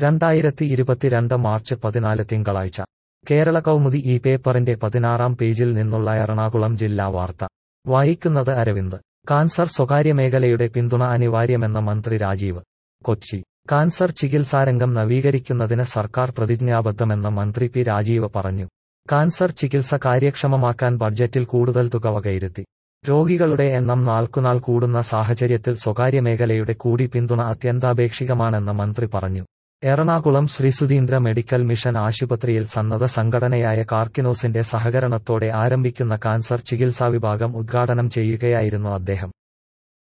രണ്ടായിരത്തി ഇരുപത്തിരണ്ട് മാർച്ച് പതിനാല് തിങ്കളാഴ്ച കേരള കൗമുദി ഈ പേപ്പറിന്റെ പതിനാറാം പേജിൽ നിന്നുള്ള എറണാകുളം ജില്ലാ വാർത്ത വായിക്കുന്നത് അരവിന്ദ് കാൻസർ സ്വകാര്യ മേഖലയുടെ പിന്തുണ അനിവാര്യമെന്ന മന്ത്രി രാജീവ് കൊച്ചി കാൻസർ ചികിത്സാരംഗം നവീകരിക്കുന്നതിന് സർക്കാർ പ്രതിജ്ഞാബദ്ധമെന്ന് മന്ത്രി പി രാജീവ് പറഞ്ഞു കാൻസർ ചികിത്സ കാര്യക്ഷമമാക്കാൻ ബഡ്ജറ്റിൽ കൂടുതൽ തുക വകയിരുത്തി രോഗികളുടെ എണ്ണം നാൾക്കുനാൾ കൂടുന്ന സാഹചര്യത്തിൽ സ്വകാര്യ മേഖലയുടെ കൂടി പിന്തുണ അത്യന്താപേക്ഷികമാണെന്ന് മന്ത്രി പറഞ്ഞു എറണാകുളം ശ്രീസുധീന്ദ്ര മെഡിക്കൽ മിഷൻ ആശുപത്രിയിൽ സന്നദ്ധ സംഘടനയായ കാർക്കിനോസിന്റെ സഹകരണത്തോടെ ആരംഭിക്കുന്ന കാൻസർ ചികിത്സാ വിഭാഗം ഉദ്ഘാടനം ചെയ്യുകയായിരുന്നു അദ്ദേഹം